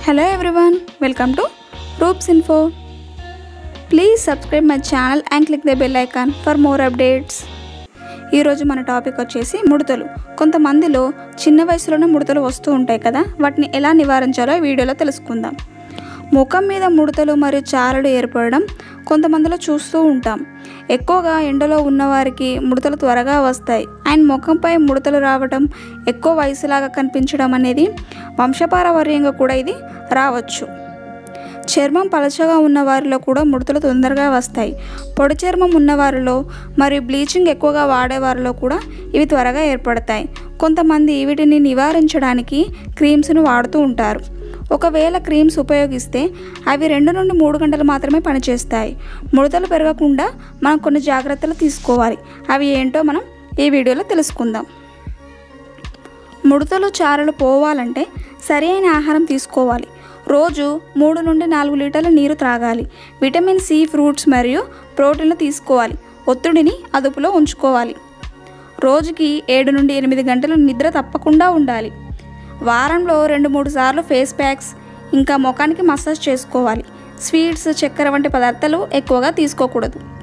Hello everyone, welcome to Roops Info. Please subscribe my channel and click the bell icon for more updates. ఈరోజు మన topic వచ్చేసి ముడతలు కొంతమందిలో చిన్న వయసులోనే ముడతలు వస్తూ ఉంటాయి కదా వాటిని ఎలా నివారించాలో ఈ వీడియోలో తెలుసుకుందాం ముఖం మీద ముడతలు మరియు చారలు ఏర్పడడం కొంతమందిలో చూస్తూ ఉంటాం ఎక్కువగా ఎండలో ఉన్నవారికి ముడతలు త్వరగా వస్తాయి అండ్ ముఖంపై ముడతలు రావడం ఎక్కువ వయసులాగా కనిపించడం అనేది వంశపారవర్యంగా కూడా ఇది రావచ్చు చర్మం పలచగా ఉన్న వారిలో కూడా ముడతలు తొందరగా వస్తాయి పొడి చర్మం ఉన్నవారిలో మరియు బ్లీచింగ్ ఎక్కువగా వాడేవారిలో కూడా ఇవి త్వరగా ఏర్పడతాయి కొంతమంది వీటిని నివారించడానికి క్రీమ్స్ను వాడుతూ ఉంటారు ఒకవేళ క్రీమ్స్ ఉపయోగిస్తే అవి రెండు నుండి మూడు గంటలు మాత్రమే పనిచేస్తాయి ముడతలు పెరగకుండా మనం కొన్ని జాగ్రత్తలు తీసుకోవాలి అవి ఏంటో మనం ఈ వీడియోలో తెలుసుకుందాం ముడతలు చారలు పోవాలంటే సరి అయిన ఆహారం తీసుకోవాలి రోజు మూడు నుండి నాలుగు లీటర్ల నీరు త్రాగాలి విటమిన్ సి ఫ్రూట్స్ మరియు ప్రోటీన్లు తీసుకోవాలి ఒత్తిడిని అదుపులో ఉంచుకోవాలి రోజుకి ఏడు నుండి ఎనిమిది గంటలు నిద్ర తప్పకుండా ఉండాలి వారంలో రెండు మూడు సార్లు ఫేస్ ప్యాక్స్ ఇంకా ముఖానికి మసాజ్ చేసుకోవాలి స్వీట్స్ చక్కెర వంటి పదార్థాలు ఎక్కువగా తీసుకోకూడదు